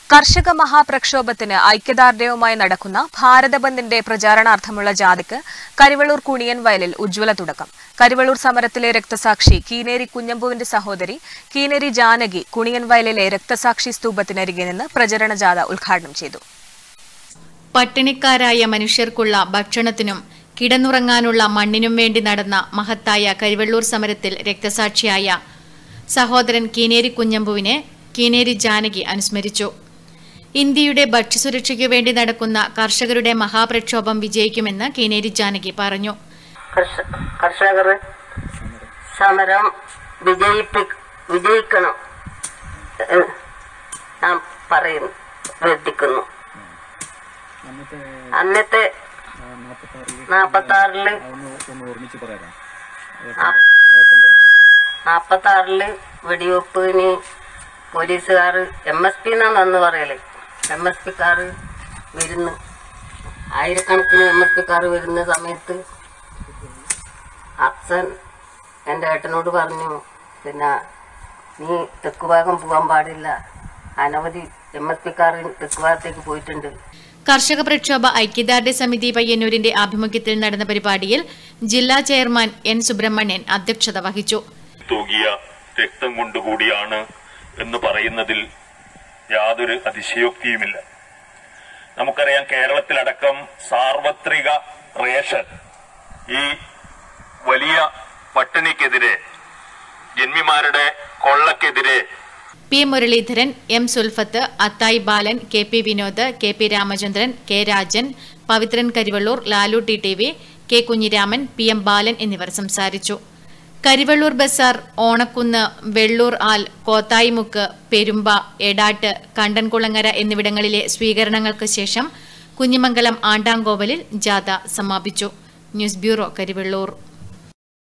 കർഷക മഹാപ്രക്ഷോഭത്തിന് ഐക്യദാർഢ്യവുമായി നടക്കുന്ന ഭാരത ബന്ദിന്റെ പ്രചാരണാർത്ഥമുള്ള ജാഥയ്ക്ക് കരിവള്ളൂർ കുണിയൻ വയലിൽ ഉജ്ജ്വല തുടക്കം കരിവള്ളൂർ സമരത്തിലെ രക്തസാക്ഷി കീനേരി കുഞ്ഞമ്പുവിന്റെ സഹോദരി കീനേരി ജാനകി കുണിയൻ വയലിലെ രക്തസാക്ഷി സ്തൂപത്തിനരികെ നിന്ന് പ്രചരണ ജാഥ ഉദ്ഘാടനം ചെയ്തു പട്ടിണിക്കാരായ മനുഷ്യർക്കുള്ള ഭക്ഷണത്തിനും കിടന്നുറങ്ങാനുള്ള മണ്ണിനും വേണ്ടി നടന്ന മഹത്തായ കരിവള്ളൂർ സമരത്തിൽ രക്തസാക്ഷിയായ സഹോദരൻ കീനേരി കുഞ്ഞമ്പുവിനെ കീനേരി ജാനകി അനുസ്മരിച്ചു ഇന്ത്യയുടെ ഭക്ഷ്യസുരക്ഷയ്ക്കു വേണ്ടി നടക്കുന്ന കർഷകരുടെ മഹാപ്രക്ഷോഭം വിജയിക്കുമെന്ന് കീനേരി ജാനകി പറഞ്ഞു കർഷ- കർഷകർ സമരം വിജയിപ്പി വിജയിക്കണം എന്ന് ഞാൻ പറയുന്നു അഭ്യർത്ഥിക്കുന്നു അന്നത്തെ നാപ്പത്തി ആറില് നാപ്പത്തി ആറില് വെടിവെപ്പിന് പോലീസുകാർ എം എസ് പി എന്നാണ് അന്ന് പറയല് എം എസ് പിക്കാർ വരുന്നു ആയിരക്കണക്കിന് എം എസ് പിക്കാർ വരുന്ന സമയത്ത് അച്ഛൻ എൻ്റെ ഏട്ടനോട് പറഞ്ഞു പിന്നെ നീ തെക്ക് ഭാഗം പോകാൻ പാടില്ല അനവധി എം എസ് പിക്കാർ തെക്ക് ഭാഗത്തേക്ക് പോയിട്ടുണ്ട് കർഷക പ്രക്ഷോഭ ഐക്യദാർഢ്യ സമിതി പയ്യന്നൂരിന്റെ ആഭിമുഖ്യത്തിൽ നടന്ന പരിപാടിയിൽ ജില്ലാ ചെയർമാൻ എൻ സുബ്രഹ്മണ്യൻ അധ്യക്ഷത വഹിച്ചു തൂകിയ രക്തം കൊണ്ടുകൂടിയാണ് എന്ന് പറയുന്നതിൽ യാതൊരു അതിശയോക്തിയുമില്ല നമുക്കറിയാം കേരളത്തിലടക്കം സാർവത്രിക റേഷൻ ഈ വലിയ പട്ടിണിക്കെതിരെ ജന്മിമാരുടെ കൊള്ളക്കെതിരെ P Muraleedharan M Sulfath Athayi Balan K P Vinod K P Ramachandran K Rajan Pavithran Karivellur Lalu T T V K Kunhiraman P M Balan എന്നിവർ സംസാരിച്ചു കരിവള്ളൂർ ബസാർ ഓണക്കുന്ന് വെള്ളൂർ ആൽ കോത്തായിമുക്ക് പെരുമ്പ എടാട്ട് കണ്ടൻകുളങ്ങര എന്നിവിടങ്ങളിലെ സ്വീകരണങ്ങൾക്ക് ശേഷം കുഞ്ഞിമംഗലം ആണ്ടാങ്കോവലിൽ ജാഥ സമാപിച്ചു ന്യൂസ് ബ്യൂറോ കരിവള്ളൂർ